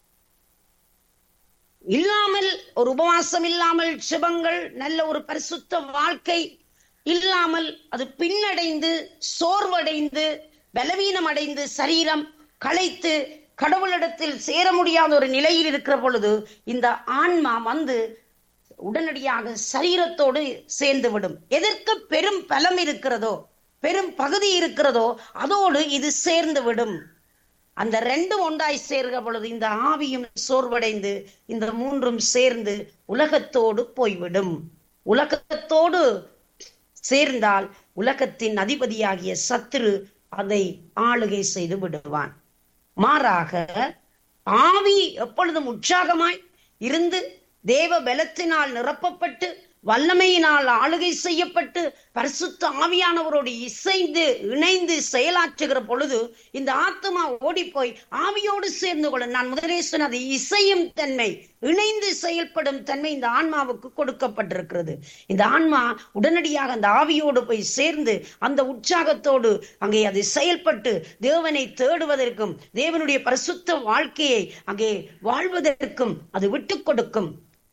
இல்லாமல் ஒரு உபவாசம் இல்லாமல் சிவங்கள் நல்ல ஒரு பரிசுத்த வாழ்க்கை இல்லாமல் அது பின்னடைந்து சோர்வடைந்து பலவீனம் அடைந்து சரீரம் களைத்து கடவுளிடத்தில் சேர முடியாத ஒரு நிலையில் இருக்கிற பொழுது இந்த ஆன்மா வந்து உடனடியாக சரீரத்தோடு சேர்ந்து விடும் எதற்கு பெரும் பலம் இருக்கிறதோ பெரும் பகுதி இருக்கிறதோ அதோடு இது சேர்ந்து விடும் அந்த ரெண்டும் ஒன்றாய் சேர்கிற பொழுது இந்த ஆவியும் சோர்வடைந்து இந்த மூன்றும் சேர்ந்து உலகத்தோடு போய்விடும் உலகத்தோடு சேர்ந்தால் உலகத்தின் அதிபதியாகிய சத்துரு அதை ஆளுகை செய்து விடுவான் மாறாக ஆவி எப்பொழுதும் உற்சாகமாய் இருந்து தேவ பலத்தினால் நிரப்பப்பட்டு வல்லமையினால் ஆளுகை செய்யப்பட்டு பரிசுத்த ஆவியானவரோடு இசைந்து இணைந்து செயலாற்றுகிற பொழுது இந்த ஆத்மா ஓடி போய் ஆவியோடு சேர்ந்து கொள்ள நான் முதலே சொன்னது இசையும் தன்மை இணைந்து செயல்படும் தன்மை இந்த ஆன்மாவுக்கு கொடுக்கப்பட்டிருக்கிறது இந்த ஆன்மா உடனடியாக அந்த ஆவியோடு போய் சேர்ந்து அந்த உற்சாகத்தோடு அங்கே அது செயல்பட்டு தேவனை தேடுவதற்கும் தேவனுடைய பரிசுத்த வாழ்க்கையை அங்கே வாழ்வதற்கும் அது விட்டு கொடுக்கும்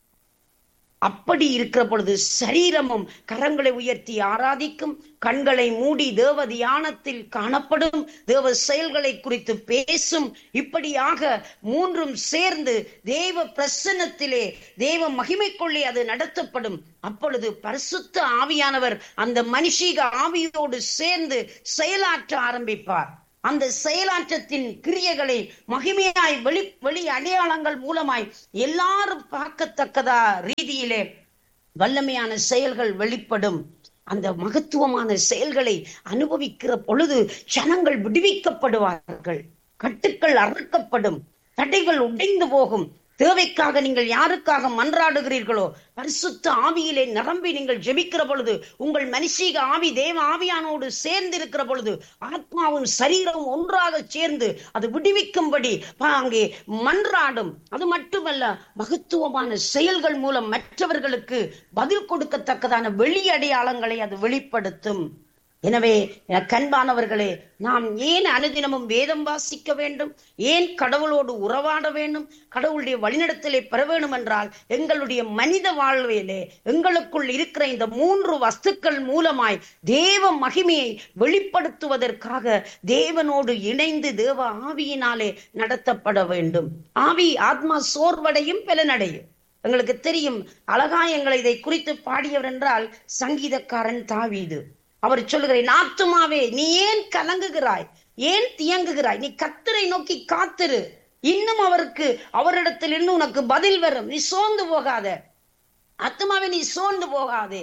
அப்படி இருக்கிற பொழுது சரீரமும் கரங்களை உயர்த்தி ஆராதிக்கும் கண்களை மூடி தேவ தியானத்தில் காணப்படும் தேவ செயல்களை குறித்து பேசும் இப்படியாக மூன்றும் சேர்ந்து தேவ பிரசன்னத்திலே தேவ மகிமைக்குள்ளே அது நடத்தப்படும் அப்பொழுது பரிசுத்த ஆவியானவர் அந்த மனுஷீக ஆவியோடு சேர்ந்து செயலாற்ற ஆரம்பிப்பார் அந்த செயலாற்றத்தின் கிரியைகளை மகிமையாய் வெளி வெளி அடையாளங்கள் மூலமாய் எல்லாரும் பார்க்கத்தக்கதா ரீதியிலே வல்லமையான செயல்கள் வெளிப்படும் அந்த மகத்துவமான செயல்களை அனுபவிக்கிற பொழுது ஜனங்கள் விடுவிக்கப்படுவார்கள் கட்டுக்கள் அறுக்கப்படும் தடைகள் உடைந்து போகும் தேவைக்காக நீங்கள் யாருக்காக மன்றாடுகிறீர்களோ பரிசுத்த ஆவியிலே நிரம்பி நீங்கள் ஜெபிக்கிற பொழுது உங்கள் மனுஷீக ஆவி தேவ ஆவியானோடு சேர்ந்து இருக்கிற பொழுது ஆத்மாவும் சரீரமும் ஒன்றாக சேர்ந்து அது விடுவிக்கும்படி அங்கே மன்றாடும் அது மட்டுமல்ல மகத்துவமான செயல்கள் மூலம் மற்றவர்களுக்கு பதில் கொடுக்கத்தக்கதான வெளி அடையாளங்களை அது வெளிப்படுத்தும் எனவே கண்பானவர்களே நாம் ஏன் அனுதினமும் வேதம் வாசிக்க வேண்டும் ஏன் கடவுளோடு உறவாட வேண்டும் கடவுளுடைய வழிநடத்தலை பெற வேண்டும் என்றால் எங்களுடைய மனித வாழ்விலே எங்களுக்குள் இருக்கிற இந்த மூன்று வஸ்துக்கள் மூலமாய் தேவ மகிமையை வெளிப்படுத்துவதற்காக தேவனோடு இணைந்து தேவ ஆவியினாலே நடத்தப்பட வேண்டும் ஆவி ஆத்மா சோர்வடையும் பலனடையும் எங்களுக்கு தெரியும் அழகா எங்களை இதை குறித்து பாடியவர் என்றால் சங்கீதக்காரன் தாவீது அவர் சொல்லுகிறேன் ஆத்துமாவே நீ ஏன் கலங்குகிறாய் ஏன் தியங்குகிறாய் நீ கத்தரை நோக்கி காத்திரு இன்னும் அவருக்கு அவரிடத்தில் இன்னும் உனக்கு பதில் வரும் நீ சோர்ந்து போகாத ஆத்மாவே நீ சோர்ந்து போகாதே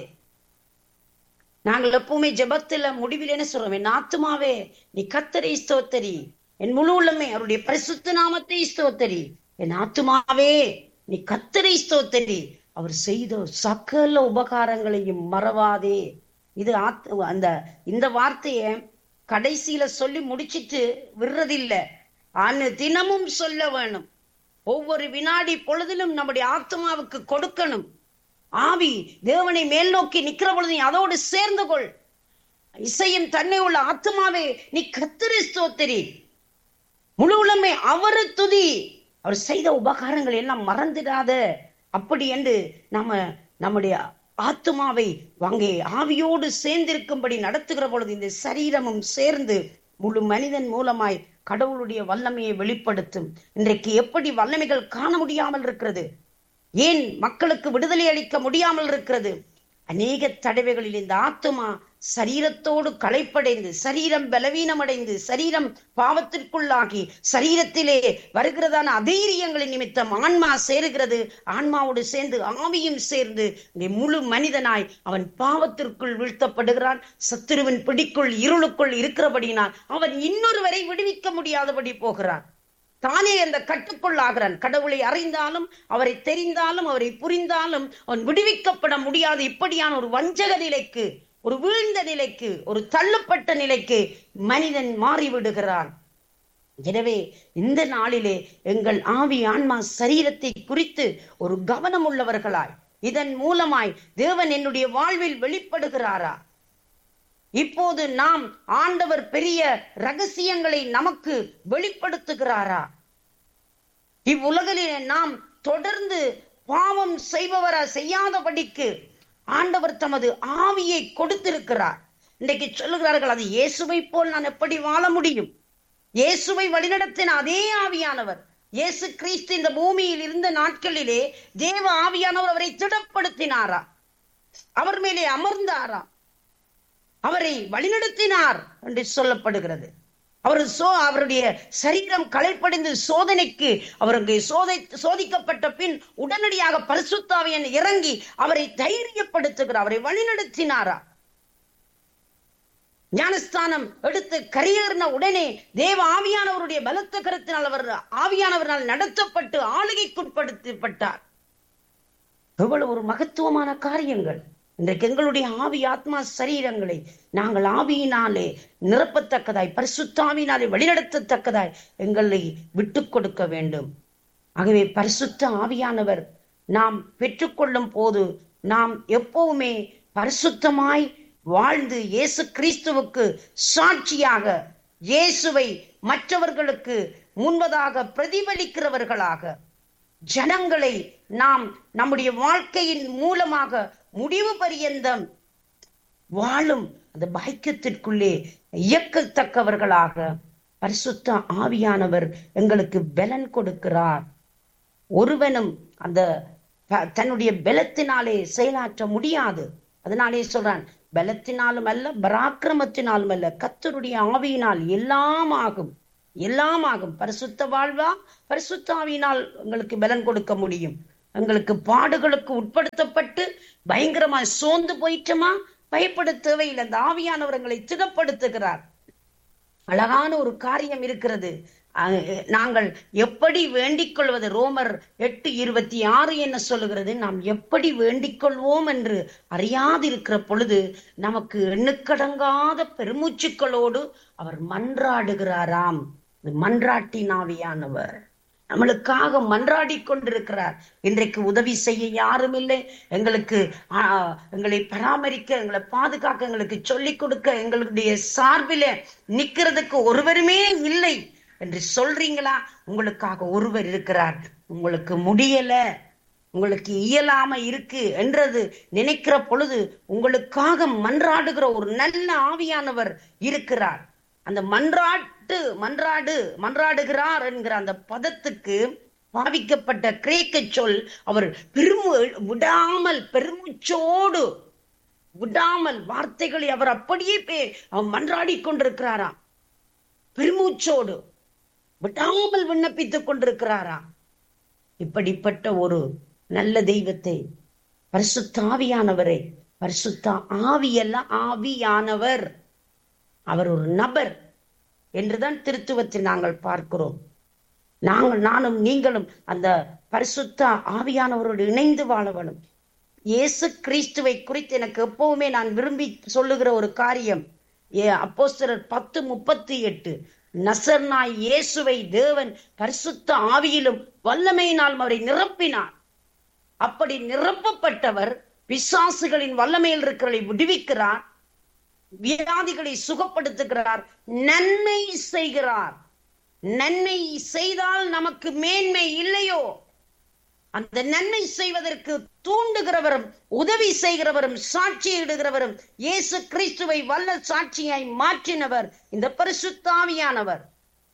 நாங்கள் எப்பவுமே ஜெபத்துல முடிவில் என்ன சொல்றோம் என் ஆத்மாவே நீ கத்தரை ஸ்தோத்தரி என் முழு உள்ளமே அவருடைய பரிசுத்த நாமத்தை ஸ்தோத்தரி என் ஆத்மாவே நீ கத்தரை ஸ்தோத்தரி அவர் செய்த சகல உபகாரங்களையும் மறவாதே இது அந்த இந்த வார்த்தைய கடைசியில சொல்லி முடிச்சிட்டு விடுறதில்ல அனு தினமும் சொல்ல வேணும் ஒவ்வொரு வினாடி பொழுதிலும் நம்முடைய ஆத்மாவுக்கு கொடுக்கணும் ஆவி தேவனை மேல் நோக்கி நிக்கிற பொழுது நீ அதோடு சேர்ந்து கொள் இசையின் தன்னை உள்ள ஆத்மாவே நீ கத்திரி ஸ்தோத்திரி முழு உலமே அவரு துதி அவர் செய்த உபகாரங்கள் எல்லாம் மறந்துடாத அப்படி என்று நாம நம்முடைய ஆத்மாவை அங்கே ஆவியோடு சேர்ந்திருக்கும்படி நடத்துகிற பொழுது இந்த சரீரமும் சேர்ந்து முழு மனிதன் மூலமாய் கடவுளுடைய வல்லமையை வெளிப்படுத்தும் இன்றைக்கு எப்படி வல்லமைகள் காண முடியாமல் இருக்கிறது ஏன் மக்களுக்கு விடுதலை அளிக்க முடியாமல் இருக்கிறது அநேக தடவைகளில் இந்த ஆத்மா சரீரத்தோடு களைப்படைந்து சரீரம் பலவீனமடைந்து சரீரம் பாவத்திற்குள்ளாகி சரீரத்திலே வருகிறதான அதைரியங்களின் நிமித்தம் ஆன்மா சேருகிறது ஆன்மாவோடு சேர்ந்து ஆவியும் சேர்ந்து முழு மனிதனாய் அவன் பாவத்திற்குள் வீழ்த்தப்படுகிறான் சத்துருவின் பிடிக்குள் இருளுக்குள் இருக்கிறபடினால் அவன் இன்னொருவரை விடுவிக்க முடியாதபடி போகிறான் தானே அந்த கட்டுக்குள் ஆகிறான் கடவுளை அறிந்தாலும் அவரை தெரிந்தாலும் அவரை புரிந்தாலும் அவன் விடுவிக்கப்பட முடியாத இப்படியான ஒரு வஞ்சக நிலைக்கு ஒரு வீழ்ந்த நிலைக்கு ஒரு தள்ளப்பட்ட நிலைக்கு மனிதன் மாறிவிடுகிறான் எனவே இந்த நாளிலே எங்கள் ஆவி ஆன்மா சரீரத்தை குறித்து ஒரு கவனம் உள்ளவர்களாய் இதன் மூலமாய் தேவன் என்னுடைய வாழ்வில் வெளிப்படுகிறாரா இப்போது நாம் ஆண்டவர் பெரிய ரகசியங்களை நமக்கு வெளிப்படுத்துகிறாரா இவ்வுலகிலே நாம் தொடர்ந்து பாவம் செய்பவரா செய்யாதபடிக்கு ஆண்டவர் தமது ஆவியை கொடுத்திருக்கிறார் இன்றைக்கு சொல்லுகிறார்கள் அது இயேசுவை போல் நான் எப்படி வாழ முடியும் இயேசுவை வழிநடத்தின அதே ஆவியானவர் இயேசு கிறிஸ்து இந்த பூமியில் இருந்த நாட்களிலே தேவ ஆவியானவர் அவரை திடப்படுத்தினாரா அவர் மேலே அமர்ந்தாரா அவரை வழிநடத்தினார் என்று சொல்லப்படுகிறது அவர் சோ அவருடைய சரீரம் களைப்படைந்து சோதனைக்கு அவருக்கு சோதை சோதிக்கப்பட்ட பின் உடனடியாக பரிசுத்தாவியன் இறங்கி அவரை தைரியப்படுத்துகிறார் அவரை வழிநடத்தினாரா ஞானஸ்தானம் எடுத்து கரையேறின உடனே தேவ ஆவியானவருடைய பலத்த கருத்தினால் அவர் ஆவியானவரால் நடத்தப்பட்டு ஆளுகைக்குட்படுத்தப்பட்டார் எவ்வளவு ஒரு மகத்துவமான காரியங்கள் இன்றைக்கு எங்களுடைய ஆவி ஆத்மா சரீரங்களை நாங்கள் ஆவியினாலே நிரப்பத்தக்கதாய் பரிசுத்தாவினாலே வழிநடத்தத்தக்கதாய் எங்களை விட்டு கொடுக்க வேண்டும் ஆகவே பரிசுத்த ஆவியானவர் நாம் பெற்றுக்கொள்ளும் போது நாம் எப்பவுமே பரிசுத்தமாய் வாழ்ந்து இயேசு கிறிஸ்துவுக்கு சாட்சியாக இயேசுவை மற்றவர்களுக்கு முன்பதாக பிரதிபலிக்கிறவர்களாக ஜனங்களை நாம் நம்முடைய வாழ்க்கையின் மூலமாக முடிவு பரியந்தம் வாழும் அந்த பாக்கியத்திற்குள்ளே இயக்கத்தக்கவர்களாக பரிசுத்த ஆவியானவர் எங்களுக்கு பலன் கொடுக்கிறார் ஒருவனும் அந்த த- தன்னுடைய பலத்தினாலே செயலாற்ற முடியாது அதனாலே சொல்றான் பலத்தினாலும் அல்ல பராக்கிரமத்தினாலும் அல்ல கத்தருடைய ஆவியினால் எல்லாம் ஆகும் எல்லாம் ஆகும் பரிசுத்த வாழ்வா பரிசுத்த ஆவியினால் உங்களுக்கு பலன் கொடுக்க முடியும் எங்களுக்கு பாடுகளுக்கு உட்படுத்தப்பட்டு பயங்கரமா சோர்ந்து போயிட்டோமா பயப்பட தேவையில்லை அந்த ஆவியானவர் எங்களை திடப்படுத்துகிறார் அழகான ஒரு காரியம் இருக்கிறது அஹ் நாங்கள் எப்படி வேண்டிக் கொள்வது ரோமர் எட்டு இருபத்தி ஆறு என்ன சொல்லுகிறது நாம் எப்படி வேண்டிக் கொள்வோம் என்று அறியாதிருக்கிற பொழுது நமக்கு எண்ணுக்கடங்காத பெருமூச்சுக்களோடு அவர் மன்றாடுகிறாராம் இது மன்றாட்டின் ஆவியானவர் நம்மளுக்காக மன்றாடி கொண்டிருக்கிறார் இன்றைக்கு உதவி செய்ய யாரும் இல்லை எங்களுக்கு ஆ, எங்களை பராமரிக்க எங்களை பாதுகாக்க எங்களுக்கு சொல்லிக் கொடுக்க எங்களுடைய சார்பில நிக்கிறதுக்கு ஒருவருமே இல்லை என்று சொல்றீங்களா உங்களுக்காக ஒருவர் இருக்கிறார் உங்களுக்கு முடியல உங்களுக்கு இயலாம இருக்கு என்றது நினைக்கிற பொழுது உங்களுக்காக மன்றாடுகிற ஒரு நல்ல ஆவியானவர் இருக்கிறார் அந்த மன்றாட்டு மன்றாடு மன்றாடுகிறார் என்கிற அந்த பதத்துக்கு பாவிக்கப்பட்ட கிரேக்க சொல் அவர் பெருமு விடாமல் பெருமூச்சோடு விடாமல் வார்த்தைகளை அவர் அப்படியே பே- அவர் மன்றாடி கொண்டிருக்கிறாராம் பெருமூச்சோடு விடாமல் விண்ணப்பித்துக் கொண்டிருக்கிறாராம் இப்படிப்பட்ட ஒரு நல்ல தெய்வத்தை பரிசுத்த ஆவியானவரை பரிசுத்த ஆவியல்ல ஆவியானவர் அவர் ஒரு நபர் என்றுதான் திருத்துவத்தில் நாங்கள் பார்க்கிறோம் நாங்கள் நானும் நீங்களும் அந்த பரிசுத்த ஆவியானவரோடு இணைந்து வாழ வேணும் இயேசு கிறிஸ்துவை குறித்து எனக்கு எப்பவுமே நான் விரும்பி சொல்லுகிற ஒரு காரியம் ஏ அப்போஸ்தலர் பத்து முப்பத்தி எட்டு நசர்னாய் இயேசுவை தேவன் பரிசுத்த ஆவியிலும் வல்லமையினால் அவரை நிரப்பினார் அப்படி நிரப்பப்பட்டவர் பிசாசுகளின் வல்லமையில் இருக்கிறதை விடுவிக்கிறார் வியாதிகளை சுகப்படுத்துகிறார் நன்மை செய்கிறார் நன்மை செய்தால் நமக்கு மேன்மை இல்லையோ அந்த நன்மை செய்வதற்கு தூண்டுகிறவரும் உதவி செய்கிறவரும் சாட்சியிடுகிறவரும் இயேசு கிறிஸ்துவை வல்ல சாட்சியாய் மாற்றினவர் இந்த பரிசுத்தாவியானவர்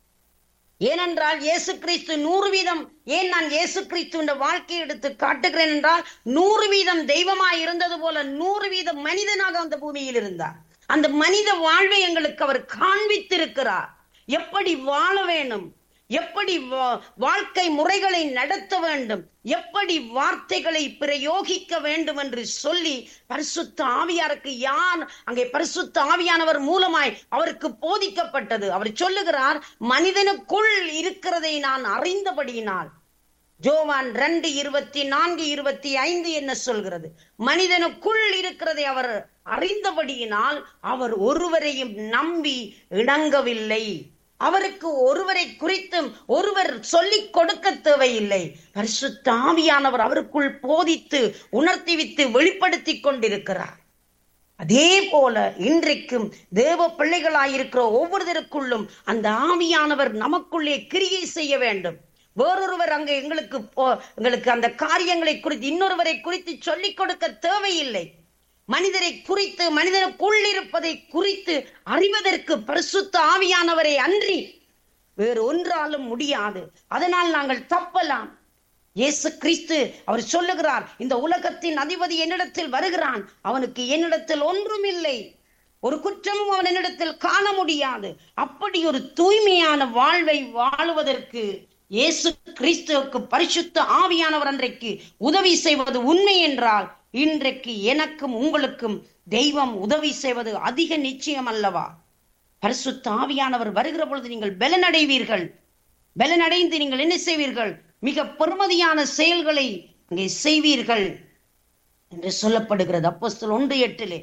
ஏனென்றால் இயேசு கிறிஸ்து நூறு வீதம் ஏன் நான் இயேசு கிறிஸ்து வாழ்க்கையை எடுத்து காட்டுகிறேன் என்றால் நூறு வீதம் தெய்வமாய் இருந்தது போல நூறு வீதம் மனிதனாக அந்த பூமியில் இருந்தார் அந்த மனித வாழ்வை எங்களுக்கு அவர் காண்பித்திருக்கிறார் எப்படி வாழ வேண்டும் எப்படி வா- வாழ்க்கை முறைகளை நடத்த வேண்டும் எப்படி வார்த்தைகளை பிரயோகிக்க வேண்டும் என்று சொல்லி பரிசுத்த ஆவியாருக்கு யார் அங்கே பரிசுத்த ஆவியானவர் மூலமாய் அவருக்கு போதிக்கப்பட்டது அவர் சொல்லுகிறார் மனிதனுக்குள் இருக்கிறதை நான் அறிந்தபடியினால் ஜோவான் ரெண்டு இருபத்தி நான்கு இருபத்தி ஐந்து என்ன சொல்கிறது மனிதனுக்குள் இருக்கிறதை அவர் அறிந்தபடியினால் அவர் ஒருவரையும் நம்பி இணங்கவில்லை அவருக்கு ஒருவரை குறித்தும் ஒருவர் சொல்லிக் கொடுக்க தேவையில்லை பரிசுத்த ஆவியானவர் அவருக்குள் போதித்து உணர்த்திவித்து வெளிப்படுத்திக் கொண்டிருக்கிறார் அதே போல இன்றைக்கும் தேவ பிள்ளைகளாயிருக்கிற ஒவ்வொருத்தருக்குள்ளும் அந்த ஆவியானவர் நமக்குள்ளே கிரியை செய்ய வேண்டும் வேறொருவர் அங்க எங்களுக்கு போ- எங்களுக்கு அந்த காரியங்களை குறித்து இன்னொருவரை குறித்து சொல்லிக் கொடுக்க தேவையில்லை மனிதரை குறித்து மனிதனுக்குள் இருப்பதை குறித்து அறிவதற்கு பரிசுத்த ஆவியானவரை அன்றி வேறு ஒன்றாலும் முடியாது அதனால் நாங்கள் தப்பலாம் இயேசு கிறிஸ்து அவர் சொல்லுகிறார் இந்த உலகத்தின் அதிபதி என்னிடத்தில் வருகிறான் அவனுக்கு என்னிடத்தில் ஒன்றும் இல்லை ஒரு குற்றமும் அவன் என்னிடத்தில் காண முடியாது அப்படி ஒரு தூய்மையான வாழ்வை வாழுவதற்கு இயேசு கிறிஸ்துவுக்கு பரிசுத்த ஆவியானவர் அன்றைக்கு உதவி செய்வது உண்மை என்றால் இன்றைக்கு எனக்கும் உங்களுக்கும் தெய்வம் உதவி செய்வது அதிக நிச்சயம் அல்லவா பரிசுத்த ஆவியானவர் வருகிற பொழுது நீங்கள் பலனடைவீர்கள் பலனடைந்து நீங்கள் என்ன செய்வீர்கள் மிக பெருமதியான செயல்களை இங்கே செய்வீர்கள் என்று சொல்லப்படுகிறது அப்போஸ்தலர் ஒன்று எட்டிலே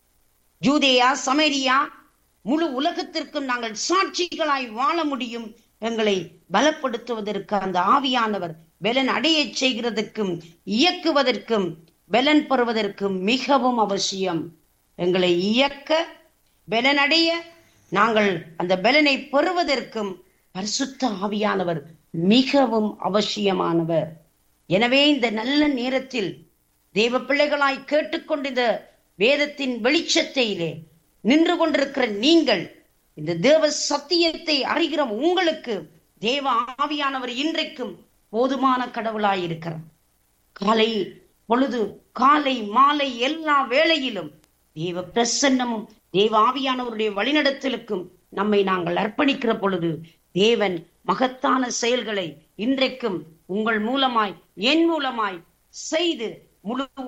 ஜூதேயா சமேரியா முழு உலகத்திற்கும் நாங்கள் சாட்சிகளாய் வாழ முடியும் எங்களை பலப்படுத்துவதற்கு அந்த ஆவியானவர் பலன் அடையச் செய்கிறதற்கும் இயக்குவதற்கும் பலன் பெறுவதற்கும் மிகவும் அவசியம் எங்களை இயக்க பலனடைய நாங்கள் அந்த பலனை பெறுவதற்கும் பரிசுத்த ஆவியானவர் மிகவும் அவசியமானவர் எனவே இந்த நல்ல நேரத்தில் தேவ பிள்ளைகளாய் கேட்டுக்கொண்டிருந்த வேதத்தின் வெளிச்சத்தையிலே நின்று கொண்டிருக்கிற நீங்கள் இந்த தேவ சத்தியத்தை அறிகிற உங்களுக்கு தேவ ஆவியானவர் இன்றைக்கும் போதுமான கடவுளாய் இருக்கிறார் காலை பொழுது காலை மாலை எல்லா வேளையிலும் தேவ பிரசன்னமும் தேவ ஆவியானவருடைய வழிநடத்தலுக்கும் நம்மை நாங்கள் அர்ப்பணிக்கிற பொழுது தேவன் மகத்தான செயல்களை இன்றைக்கும் உங்கள் மூலமாய் என் மூலமாய் செய்து முழு